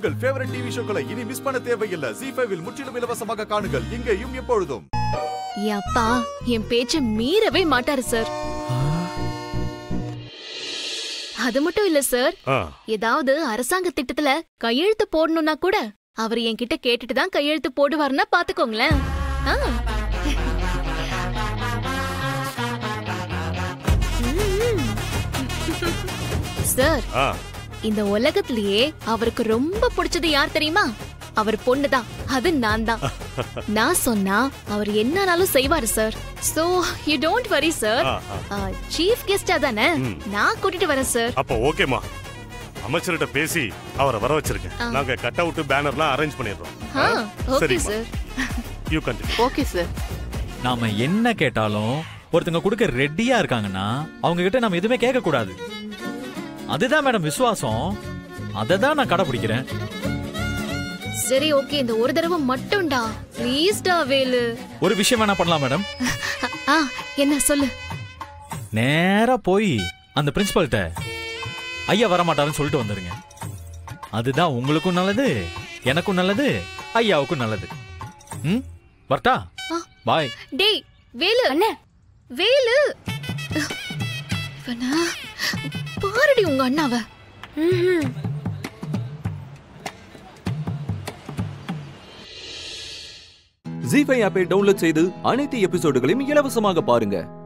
உங்கள் favourite TV ஷோக்களை இனி miss பண்ண தேவையில்லை ஜி ஃபைவில் முற்றிலும் இலவசமாக காணுங்கள் இங்கேயும் எப்பொழுதும் என் அப்பா என் பேச்ச மீறவே மாட்டாரு சார் அது மட்டும் இல்ல சார் ஆ, ஏதாவது அரசாங்க திட்டத்துல கையெழுத்து போடணும்னா கூட அவர் என்கிட்ட கேட்டுட்டு தான் கையெழுத்து போடுவாருன்னா பாத்துக்கோங்களேன் ஆ. ம். சார் ஆ, இந்த உலகத்திலேயே அவருக்கு ரொம்ப பிடிச்சது யார் தெரியுமா அவர் பொண்ணுதான் அது நான் தான் நான் சொன்னா அவர் என்னனாலும் செய்வாரு sir so you don't worry sir ஆ, ஆ. சீஃப் கெஸ்டா தானே ம். நான் கூட்டிட்டு வரேன் சார் அப்போ ஓகேமா அமைச்சர்கிட்ட பேசி அவரை வர வச்சிருக்கேன் ஆ. நாங்க கட் அவுட் பேனர்லாம் அரேஞ்ச் பண்ணிடுறோம் ஆ, ஓகே சரிம்மா. Sir you continue okay sir நாம என்ன கேட்டாலும் ஒருத்தங்க கொடுக்க ரெடியா இருக்காங்கன்னா அவங்க கிட்ட நம்ம எதுவுமே கேட்க கூடாது அதுதான் மேடம் விசுவாசம் அதை தான் நான் கடைபிடிக்கிறேன் சரி ஓகே இந்த ஒரு தடவை மட்டும்டா ப்ளீஸ்டா வேலு ஒரு விஷயம் வேணா பண்ணலாம் மேடம் ஆ என்ன சொல்லு நேரா போய் அந்த பிரின்சிபல்கிட்ட ஐயா வரமாட்டாருன்னு சொல்லிட்டு வந்துருங்க அதுதான் உங்களுக்கும் நல்லது எனக்கும் நல்லது ஐயாவுக்கும் நல்லது ம் வரட்டா ஆ. பாய் டேய் வேலு அண்ணே வேலு இவனா பாருடி உங்க அண்ணாவ ம்ஹும். ஜி ஃபைவ் ஆப்பை டவுன்லோட் செய்து அனைத்து எபிசோடுகளையும் இலவசமாக பாருங்க